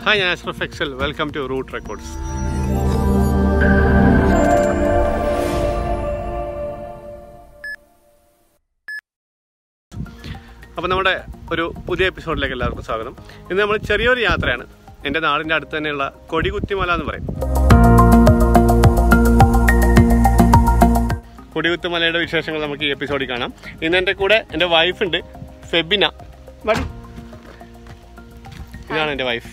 Hi ഞാൻ Ashraf excel welcome to root records അപ്പോൾ നമ്മുടെ ഒരു പുതിയ എപ്പിസോഡിലേക്ക് എല്ലാവർക്കും സ്വാഗതം ഇന്ന് നമ്മൾ ചെറിയൊരു യാത്രയാണ് എൻ്റെ നാടിൻ്റെ അടുത്ത് തന്നെയുള്ള കൊടികുത്തിമല എന്ന് പറയും കൊടികുത്തുമലയുടെ വിശേഷങ്ങൾ നമുക്ക് ഈ എപ്പിസോഡിൽ കാണാം ഇന്ന് എൻ്റെ കൂടെ എൻ്റെ വൈഫുണ്ട് ഫെബിന മതി ഇതാണ് എൻ്റെ വൈഫ്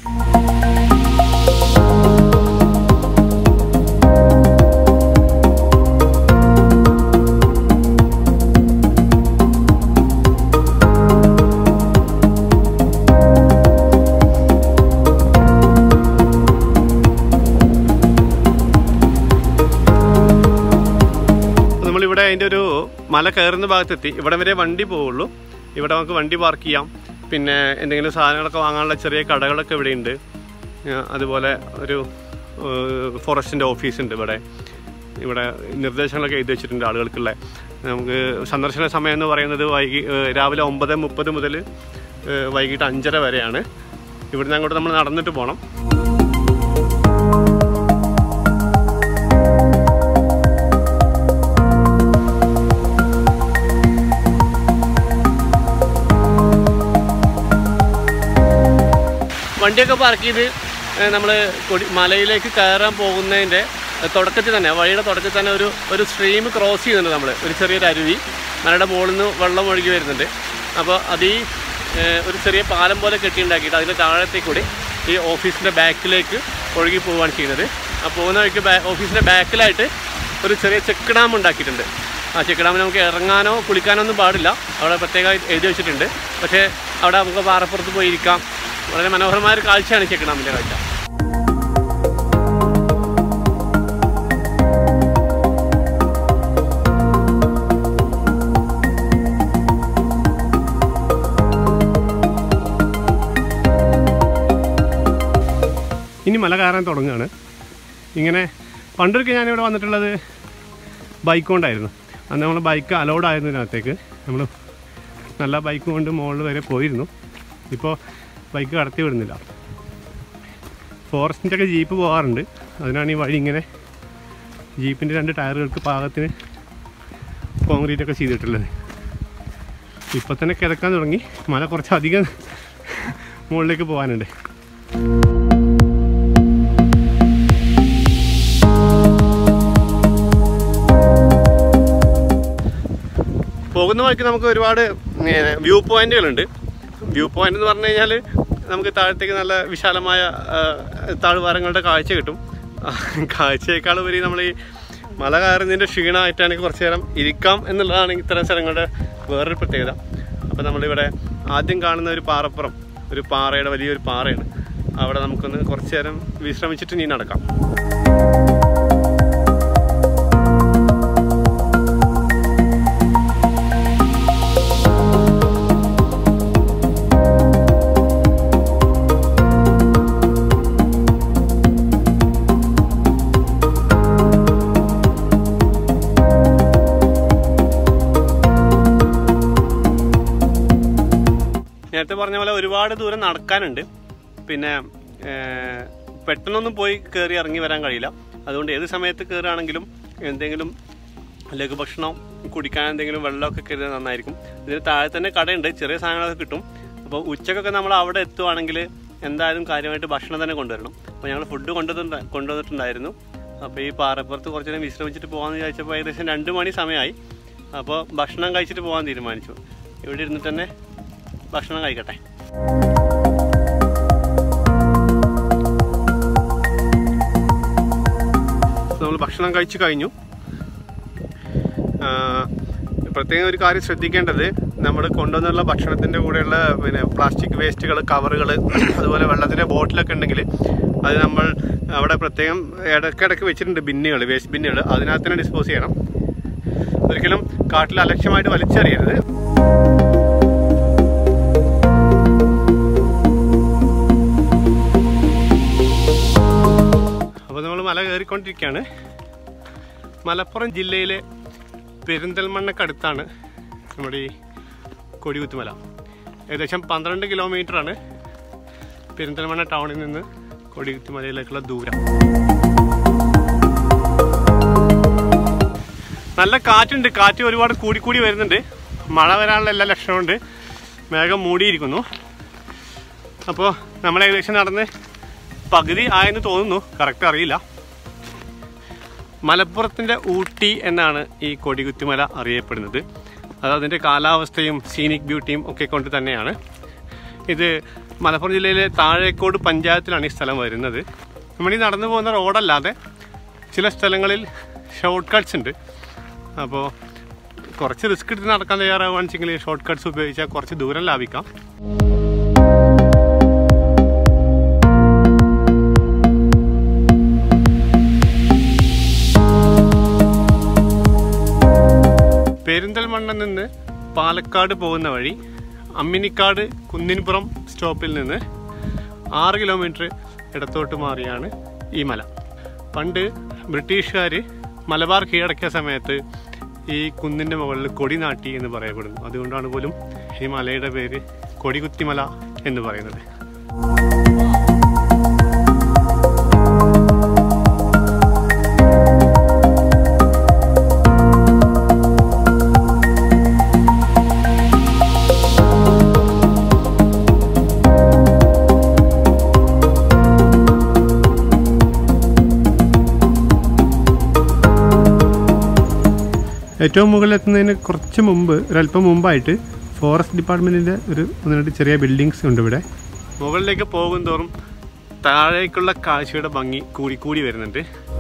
നമ്മളിവിടെ അതിൻ്റെ ഒരു മല കയറുന്ന ഭാഗത്തെത്തി ഇവിടെ വരെ വണ്ടി പോവുള്ളൂ ഇവിടെ നമുക്ക് വണ്ടി പാർക്ക് ചെയ്യാം പിന്നെ എന്തെങ്കിലും സാധനങ്ങളൊക്കെ വാങ്ങാനുള്ള ചെറിയ കടകളൊക്കെ ഇവിടെ ഉണ്ട് അതുപോലെ ഒരു ഫോറസ്റ്റിൻ്റെ ഓഫീസുണ്ട് ഇവിടെ ഇവിടെ നിർദ്ദേശങ്ങളൊക്കെ എഴുതി വെച്ചിട്ടുണ്ട് ആളുകൾക്കുള്ള നമുക്ക് സന്ദർശന സമയം എന്ന് പറയുന്നത് വൈകി ഏഹ് രാവിലെ ഒമ്പത് മുപ്പത് മുതൽ ഏഹ് വൈകിട്ട് അഞ്ചര വരെയാണ് ഇവിടുന്ന് അങ്ങോട്ട് നമ്മൾ നടന്നിട്ട് പോകണം വണ്ടിയൊക്കെ പാർക്ക് ചെയ്ത് നമ്മൾ കൊടി മലയിലേക്ക് കയറാൻ പോകുന്നതിൻ്റെ തുടക്കത്തിൽ തന്നെ വഴിയുടെ തുടക്കത്തിൽ തന്നെ ഒരു ഒരു സ്ട്രീം ക്രോസ് ചെയ്യുന്നുണ്ട് നമ്മൾ ഒരു ചെറിയൊരു അരുവി മലയുടെ മുകളിൽ നിന്ന് വെള്ളം ഒഴുകി വരുന്നുണ്ട് അപ്പോൾ അത് ഈ ഏഹ്, ഒരു ചെറിയ പാലം പോലെ കെട്ടിയുണ്ടാക്കിയിട്ട് അതിൻ്റെ താഴത്തേക്ക് കൂടി ഈ ഓഫീസിൻ്റെ ബാക്കിലേക്ക് ഒഴുകി പോവുകയാണ് ചെയ്യുന്നത് ആ പോകുന്ന വഴിക്ക് ബാ ഓഫീസിൻ്റെ ബാക്കിലായിട്ട് ഒരു ചെറിയ ചെക്ക് ഡാം ഉണ്ടാക്കിയിട്ടുണ്ട് ആ ചെക്ക് ഡാമിൽ നമുക്ക് ഇറങ്ങാനോ കുളിക്കാനോ ഒന്നും പാടില്ല അവിടെ പ്രത്യേകമായി എഴുതി വെച്ചിട്ടുണ്ട് പക്ഷേ അവിടെ നമുക്ക് പാറപ്പുറത്ത് പോയി ഇരിക്കാം വളരെ മനോഹരമായ ഒരു കാഴ്ചയാണ് ചെക്ക് ഡാമിൻ്റെ കാഴ്ച ഇനി മല കയറാൻ തുടങ്ങുകയാണ് ഇങ്ങനെ പണ്ടൊരിക്കൽ ഞാനിവിടെ വന്നിട്ടുള്ളത് ബൈക്ക് കൊണ്ടായിരുന്നു അന്ന് നമ്മൾ ബൈക്ക് അലൗഡ് ആയിരുന്നു ഇതിനകത്തേക്ക് നമ്മൾ നല്ല ബൈക്ക് കൊണ്ട് മുകളിൽ വരെ പോയിരുന്നു ഇപ്പോൾ ബൈക്ക് കടത്തി വിടുന്നില്ല ഫോറസ്റ്റിൻ്റെ ഒക്കെ ജീപ്പ് പോകാറുണ്ട് അതിനാണ് ഈ വഴി ഇങ്ങനെ ജീപ്പിൻ്റെ രണ്ട് ടയറുകൾക്ക് പാകത്തിന് കോൺക്രീറ്റ് ഒക്കെ ചെയ്തിട്ടുള്ളത് ഇപ്പം തന്നെ കിതക്കാൻ തുടങ്ങി മല കുറച്ചധികം മുകളിലേക്ക് പോകാനുണ്ട് പോകുന്ന വഴിക്ക് നമുക്ക് ഒരുപാട് വ്യൂ പോയിന്റുകളുണ്ട് വ്യൂ പോയിന്റ് എന്ന് പറഞ്ഞു കഴിഞ്ഞാൽ നമുക്ക് താഴത്തേക്ക് നല്ല വിശാലമായ ആ, താഴ്വാരങ്ങളുടെ കാഴ്ച കിട്ടും ആ, കാഴ്ചയേക്കാൾ ഉപരി നമ്മൾ ഈ മല കയറുന്നതിൻ്റെ ക്ഷീണമായിട്ടാണ് കുറച്ച് നേരം ഇരിക്കാം എന്നുള്ളതാണ് ഇത്തരം സ്ഥലങ്ങളുടെ വേറൊരു പ്രത്യേകത അപ്പോൾ നമ്മളിവിടെ ആദ്യം കാണുന്ന ഒരു പാറപ്പുറം ഒരു പാറയുടെ വലിയൊരു പാറയാണ് അവിടെ നമുക്കൊന്ന് കുറച്ച് നേരം വിശ്രമിച്ചിട്ട് ഇനി നടക്കാം നേരത്തെ പറഞ്ഞ പോലെ ഒരുപാട് ദൂരം നടക്കാനുണ്ട് പിന്നെ ഏർ, പെട്ടെന്നൊന്നും പോയി കയറി ഇറങ്ങി വരാൻ കഴിയില്ല അതുകൊണ്ട് ഏത് സമയത്ത് കയറുകയാണെങ്കിലും എന്തെങ്കിലും ലഘുഭക്ഷണം കുടിക്കാൻ എന്തെങ്കിലും വെള്ളമൊക്കെ കരുതുന്നത് നന്നായിരിക്കും ഇതിന് താഴെ തന്നെ കടയുണ്ട് ചെറിയ സാധനങ്ങളൊക്കെ കിട്ടും അപ്പോൾ ഉച്ചക്കൊക്കെ നമ്മൾ അവിടെ എത്തുവാണെങ്കിൽ എന്തായാലും കാര്യമായിട്ട് ഭക്ഷണം തന്നെ കൊണ്ടുവരണം അപ്പോൾ ഞങ്ങൾ ഫുഡ് കൊണ്ടുവന്നിട്ട് കൊണ്ടുവന്നിട്ടുണ്ടായിരുന്നു അപ്പോൾ ഈ പാറപ്പുറത്ത് കുറച്ച് നേരം വിശ്രമിച്ചിട്ട് പോകാമെന്ന് വിചാരിച്ചപ്പോൾ ഏകദേശം രണ്ട് മണി സമയമായി അപ്പോൾ ഭക്ഷണം കഴിച്ചിട്ട് പോകാൻ തീരുമാനിച്ചു ഇവിടെ ഇരുന്നിട്ട് തന്നെ ഭക്ഷണം കഴിക്കട്ടെ നമ്മൾ ഭക്ഷണം കഴിച്ചു കഴിഞ്ഞു ആ, പ്രത്യേകം ഒരു കാര്യം ശ്രദ്ധിക്കേണ്ടത് നമ്മൾ കൊണ്ടുവന്നുള്ള ഭക്ഷണത്തിൻ്റെ കൂടെയുള്ള പിന്നെ പ്ലാസ്റ്റിക് വേസ്റ്റുകൾ കവറുകൾ അതുപോലെ വെള്ളത്തിൻ്റെ ബോട്ടിലൊക്കെ ഉണ്ടെങ്കിൽ അത് നമ്മൾ അവിടെ പ്രത്യേകം ഇടയ്ക്കിടയ്ക്ക് വെച്ചിട്ടുണ്ട് ബിന്നുകൾ വേസ്റ്റ് ബിന്നുകൾ അതിനകത്ത് തന്നെ ഡിസ്പോസ് ചെയ്യണം ഒരിക്കലും കാട്ടിൽ അലക്ഷ്യമായിട്ട് വലിച്ചെറിയരുത് അപ്പോൾ നമ്മൾ മല കയറിക്കൊണ്ടിരിക്കുകയാണ് മലപ്പുറം ജില്ലയിലെ പെരിന്തൽമണ്ണക്കടുത്താണ് നമ്മുടെ ഈ കൊടികുത്തുമല ഏകദേശം പന്ത്രണ്ട് കിലോമീറ്ററാണ് പെരിന്തൽമണ്ണ ടൗണിൽ നിന്ന് കൊടികുത്തി മലയിലേക്കുള്ള ദൂരം നല്ല കാറ്റുണ്ട് കാറ്റ് ഒരുപാട് കൂടിക്കൂടി വരുന്നുണ്ട് മഴ വരാനുള്ള എല്ലാ ലക്ഷണമുണ്ട് മേഘം മൂടിയിരിക്കുന്നു അപ്പോൾ നമ്മൾ ഏകദേശം നടന്ന് പകുതി ആയെന്ന് തോന്നുന്നു കറക്റ്റ് അറിയില്ല മലപ്പുറത്തിൻ്റെ ഊട്ടി എന്നാണ് ഈ കൊടികുത്തിമല അറിയപ്പെടുന്നത് അത് അതിൻ്റെ കാലാവസ്ഥയും സീനിക് ബ്യൂട്ടിയും ഒക്കെ കൊണ്ട് തന്നെയാണ് ഇത് മലപ്പുറം ജില്ലയിലെ താഴേക്കോട് പഞ്ചായത്തിലാണ് ഈ സ്ഥലം വരുന്നത് നമ്മൾ ഈ നടന്നു പോകുന്ന റോഡല്ലാതെ ചില സ്ഥലങ്ങളിൽ ഷോർട്ട് കട്ട്സ് ഉണ്ട് അപ്പോൾ കുറച്ച് റിസ്ക് എടുത്ത് നടക്കാൻ തയ്യാറാവുകയാണെന്നുവെച്ചെങ്കിൽ ഷോർട്ട് കട്ട്സ് ഉപയോഗിച്ചാൽ കുറച്ച് ദൂരം ലാഭിക്കാം പെരിന്തൽമണ്ണ നിന്ന് പാലക്കാട് പോകുന്ന വഴി അമ്മിനിക്കാട് കുന്നിൻപുറം സ്റ്റോപ്പിൽ നിന്ന് ആറ് കിലോമീറ്റർ ഇടത്തോട്ട് മാറിയാണ് ഈ മല പണ്ട് ബ്രിട്ടീഷുകാർ മലബാർ കീഴടക്കിയ സമയത്ത് ഈ കുന്നിൻ്റെ മുകളിൽ കൊടി നാട്ടി എന്ന് പറയപ്പെടുന്നു അതുകൊണ്ടാണ് പോലും ഈ മലയുടെ പേര് കൊടികുത്തിമല എന്ന് പറയുന്നത് ഏറ്റവും മുകളിലെത്തുന്നതിന് കുറച്ച് മുമ്പ് ഒരല്പം മുമ്പായിട്ട് ഫോറസ്റ്റ് ഡിപ്പാർട്ട്മെൻറ്റിൻ്റെ ഒരു ഒന്ന് രണ്ട് ചെറിയ ബിൽഡിങ്സ് ഉണ്ട് ഇവിടെ മുകളിലേക്ക് പോകും തോറും താഴേക്കുള്ള കാഴ്ചയുടെ ഭംഗി കൂടി കൂടി വരുന്നുണ്ട്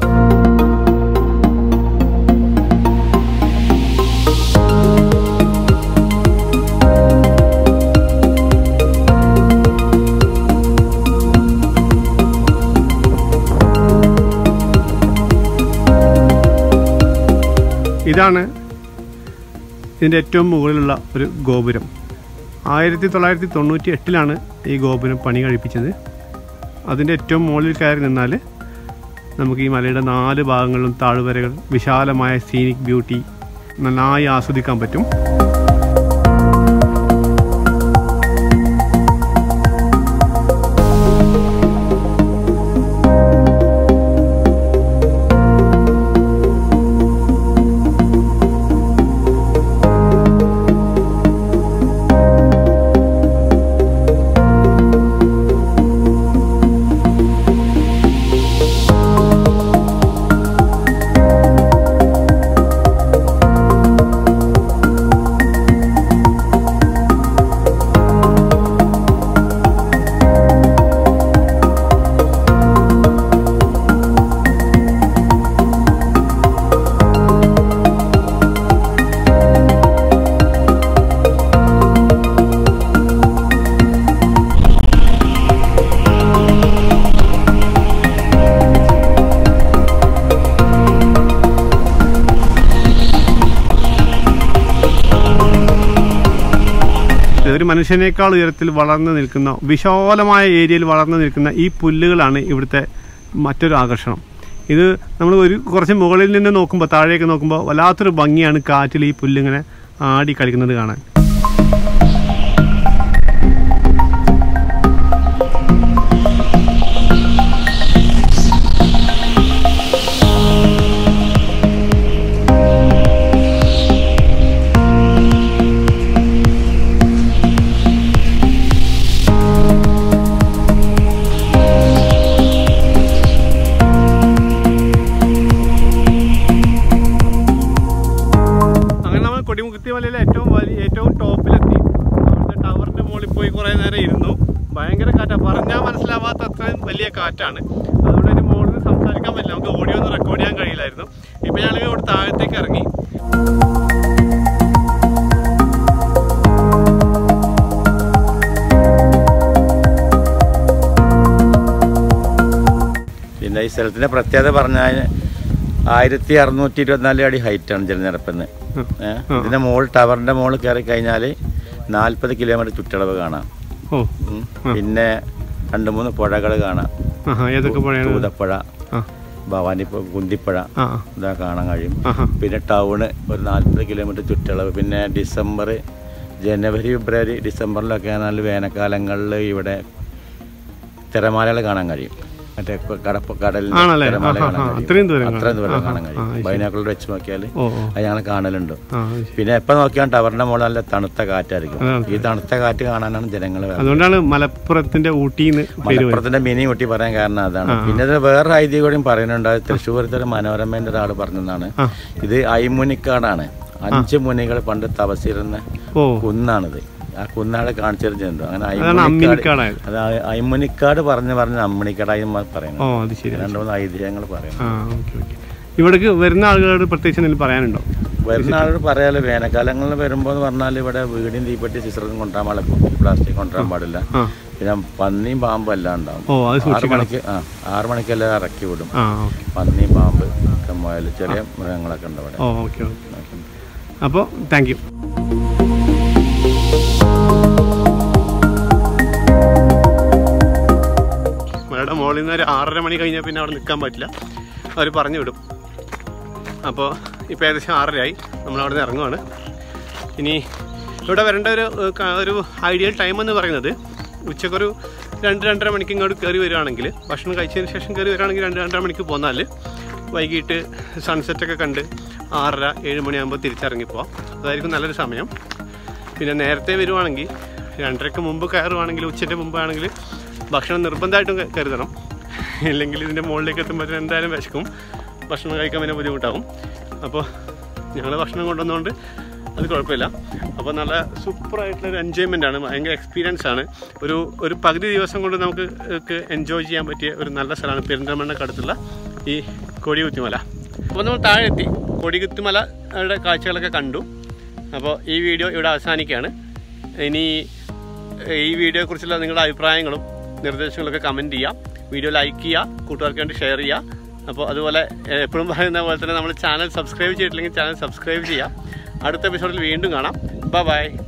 ഇതാണ് ഇതിൻ്റെ ഏറ്റവും മുകളിലുള്ള ഒരു ഗോപുരം ആയിരത്തി തൊള്ളായിരത്തി തൊണ്ണൂറ്റി എട്ടിലാണ് ഈ ഗോപുരം പണി കഴിപ്പിച്ചത് അതിൻ്റെ ഏറ്റവും മുകളിൽ കയറി നിന്നാൽ നമുക്ക് ഈ മലയുടെ നാല് ഭാഗങ്ങളിലും താഴ്വരകൾ വിശാലമായ സീനിക് ബ്യൂട്ടി നന്നായി ആസ്വദിക്കാൻ പറ്റും ഒരു മനുഷ്യനേക്കാൾ ഉയരത്തിൽ വളർന്നു നിൽക്കുന്ന വിശാലമായ ഏരിയയിൽ വളർന്നു നിൽക്കുന്ന ഈ പുല്ലുകളാണ് ഇവിടുത്തെ മറ്റൊരു ആകർഷണം ഇത് നമ്മൾ ഒരു കുറച്ച് മുകളിൽ നിന്ന് നോക്കുമ്പോൾ താഴേക്ക് നോക്കുമ്പോൾ വല്ലാത്തൊരു ഭംഗിയാണ് കാറ്റിൽ ഈ പുല്ലിങ്ങനെ ആടി കളിക്കുന്നത് കാണാൻ അങ്ങനെ നമ്മൾ കൊടിമുക്തി മലയിലെ ഏറ്റവും വലിയ ഏറ്റവും ടോപ്പിലെത്തി അവിടുത്തെ ടവറിന്റെ മുകളിൽ പോയി കുറേ നേരം ഇരുന്നു ഭയങ്കര കാറ്റാണ് പറഞ്ഞാൽ മനസ്സിലാവാത്ത അത്രയും വലിയ കാറ്റാണ് അതുകൊണ്ട് അതിന് മുകളിൽ നിന്ന് സംസാരിക്കാൻ പറ്റില്ല നമുക്ക് ഓഡിയോ ഒന്നും റെക്കോർഡ് ചെയ്യാൻ കഴിയില്ലായിരുന്നു ഇപ്പം ഞങ്ങൾ ഇവിടെ താഴത്തേക്ക് ഇറങ്ങി പിന്നെ ഈ സ്ഥലത്തിന്റെ പ്രത്യേകത പറഞ്ഞാൽ ആയിരത്തി അറുന്നൂറ്റി ഇരുപത്തിനാല് അടി ഹൈറ്റാണ് ജലനിരപ്പെന്ന് ഏഹ് ഇതിന്റെ മുകളിൽ ടവറിന്റെ മുകളിൽ കയറി കഴിഞ്ഞാൽ നാൽപ്പത് കിലോമീറ്റർ ചുറ്റളവ് കാണാം ഓ ഉം. പിന്നെ രണ്ട് മൂന്ന് പുഴകൾ കാണാം ആഹാ ഏതൊക്കെ പുഴയാണ് തൂതപ്പുഴ ആ ഭവാനി കുന്തിപ്പുഴ ആ ഇതാ കാണാൻ കഴിയും ആഹാ പിന്നെ ടൗണ് ഒരു നാൽപ്പത് കിലോമീറ്റർ ചുറ്റളവ് പിന്നെ ഡിസംബർ ജനുവരി ഫെബ്രുവരി ഡിസംബറിലൊക്കെ ആണെങ്കിൽ വേനൽക്കാലങ്ങളിൽ ഇവിടെ തിരമാലകൾ കാണാൻ കഴിയും മറ്റേ കടപ്പ കടലിൽ ആണല്ലേ? മല ആ, ആ, കാണാൻ ആ, കഴിയും. അത്രയും ദൂരം അത്രയും കാണാം. ദൂരം ആ, കാണാൻ ആ, കഴിയും ആ, ശരി. ബൈനാക്കുലർ വെച്ച് നോക്കിയാൽ ഓ ഓ അത് ഞങ്ങൾ കാണലുണ്ട് ആ അത് ശരി. പിന്നെ എപ്പോൾ നോക്കിയാൽ ടവറിന്റെ മുകളിൽ നല്ല തണുത്ത കാറ്റായിരിക്കും അതാണ്. ഈ തണുത്ത കാറ്റ് കാണാനാണ് ജനങ്ങൾ അതുകൊണ്ടാണ് മലപ്പുറത്തിന്റെ ഊട്ടിന്ന് പേര് വരുന്നത്. മലപ്പുറത്തിന്റെ മിനി ഊട്ടി പറയാൻ കാരണം അതാണ് പിന്നെ ഇത് വേറെ ഐതിഹ്യം കൂടിയും പറയുന്നുണ്ട് അത് തൃശ്ശൂരത്തെ ഒരു മനോരമേന്റെ ഒരാൾ പറഞ്ഞതാണ് ആ. ഇത് അയ്മുനിക്കാടാണ് അഞ്ച് മുനികൾ പണ്ട് തപസിരുന്ന ഓ കുന്നാണിത് ആ കുന്നാട് കാണിച്ചിരുന്നു അങ്ങനെ അതാണ് അയ്മുനിക്കാട് അമ്മിനിക്കാടായത് അത് ആ അയ്മുനിക്കാട് പറഞ്ഞ് പറഞ്ഞ് അമ്മിണിക്കാടായി ഓ പറയുന്നത് അത് ശരി രണ്ട് മൂന്ന് ഐതിഹ്യങ്ങൾ പറയുന്നു ആ ഓക്കെ ഓക്കെ ഇവിടേക്ക് വരുന്ന ആളുകളോട് പ്രത്യേകിച്ച് എന്തെങ്കിലും പറയാനുണ്ടോ വരുന്ന ആളോട് പറയാലോ വേനൽക്കാലങ്ങളിൽ വരുമ്പോൾ എന്ന് പറഞ്ഞാൽ ഇവിടെ വീടിന് തീപ്പെട്ടി സിസ്റ്ററും കൊണ്ടുവരാൻ പാടില്ല പ്ലാസ്റ്റിക് കൊണ്ടുവരാൻ പാടില്ല ആ പിന്നെ പന്നിയും പാമ്പും എല്ലാം ഉണ്ടാവും ഓ അത് ആറ് സൂക്ഷിക്കണം മണിക്ക് ആ ആറ് മണിക്കെല്ലാം ഇറക്കി വിടും ആ ഓക്കെ പന്നി പാമ്പ് ഒക്കെ മുയൽ ചെറിയ മൃഗങ്ങളൊക്കെ ഉണ്ട് ഇവിടെ ഓ ഓക്കെ ഓക്കെ അപ്പോൾ താങ്ക് യു മലയുടെ മുകളിൽ നിന്ന് ഒരു ആറര മണി കഴിഞ്ഞാൽ പിന്നെ അവിടെ നിൽക്കാൻ പറ്റില്ല അവർ പറഞ്ഞു വിടും അപ്പോൾ ഇപ്പോൾ ഏകദേശം ആറരയായി നമ്മൾ അവിടെ നിന്ന് ഇറങ്ങുവാണ് ഇനി ഇവിടെ വരേണ്ട ഒരു ഏഹ്, ക- ഒരു ഐഡിയൽ ടൈം എന്ന് പറയുന്നത് ഉച്ചക്കൊരു രണ്ട് രണ്ടര മണിക്ക് ഇങ്ങോട്ട് കയറി വരികയാണെങ്കിൽ ഭക്ഷണം കഴിച്ചതിന് ശേഷം കയറി വരികയാണെങ്കിൽ രണ്ട് രണ്ടര മണിക്ക് പോന്നാൽ വൈകിട്ട് സൺസെറ്റൊക്കെ കണ്ട് ആറര ഏഴ് മണിയാകുമ്പോൾ തിരിച്ചിറങ്ങി പോവാം അതായിരിക്കും നല്ലൊരു സമയം പിന്നെ നേരത്തെ വരുവാണെങ്കിൽ രണ്ടരയ്ക്ക് മുമ്പ് കയറുവാണെങ്കിൽ ഉച്ചയ്ക്ക് മുമ്പാണെങ്കിൽ ഭക്ഷണം നിർബന്ധമായിട്ടും ക- കരുതണം ഇല്ലെങ്കിൽ ഇതിൻ്റെ മുകളിലേക്ക് എത്തുമ്പോൾ എന്തായാലും വിശക്കും ഭക്ഷണം കഴിക്കാൻ പിന്നെ ബുദ്ധിമുട്ടാകും അപ്പോൾ ഞങ്ങൾ ഭക്ഷണം കൊണ്ടുവന്നുകൊണ്ട് അത് കുഴപ്പമില്ല അപ്പോൾ നല്ല സൂപ്പറായിട്ടുള്ള ഒരു എൻജോയ്മെൻ്റ് ആണ് ഭയങ്കര എക്സ്പീരിയൻസ് ആണ് ഒരു ഒരു പകുതി ദിവസം കൊണ്ട് നമുക്ക് എൻജോയ് ചെയ്യാൻ പറ്റിയ ഒരു നല്ല സ്ഥലമാണ് പെരിന്തൽമണ്ണക്കടുത്തുള്ള ഈ കൊടികുത്തിമല അപ്പോൾ നമ്മൾ താഴെ എത്തി കൊടികുത്തിമലയുടെ കാഴ്ചകളൊക്കെ കണ്ടു അപ്പോൾ ഈ വീഡിയോ ഇവിടെ അവസാനിക്കുകയാണ് ഇനി ഈ വീഡിയോയെക്കുറിച്ചുള്ള നിങ്ങളുടെ അഭിപ്രായങ്ങളും നിർദ്ദേശങ്ങളൊക്കെ കമൻറ്റ് ചെയ്യാം വീഡിയോ ലൈക്ക് ചെയ്യുക കൂട്ടുകാർക്ക് വേണ്ടി ഷെയർ ചെയ്യുക അപ്പോൾ അതുപോലെ എ- എപ്പോഴും പറയുന്ന പോലെ തന്നെ നമ്മൾ ചാനൽ സബ്സ്ക്രൈബ് ചെയ്തിട്ടില്ലെങ്കിൽ ചാനൽ സബ്സ്ക്രൈബ് ചെയ്യുക അടുത്ത എപ്പിസോഡിൽ വീണ്ടും കാണാം ബൈ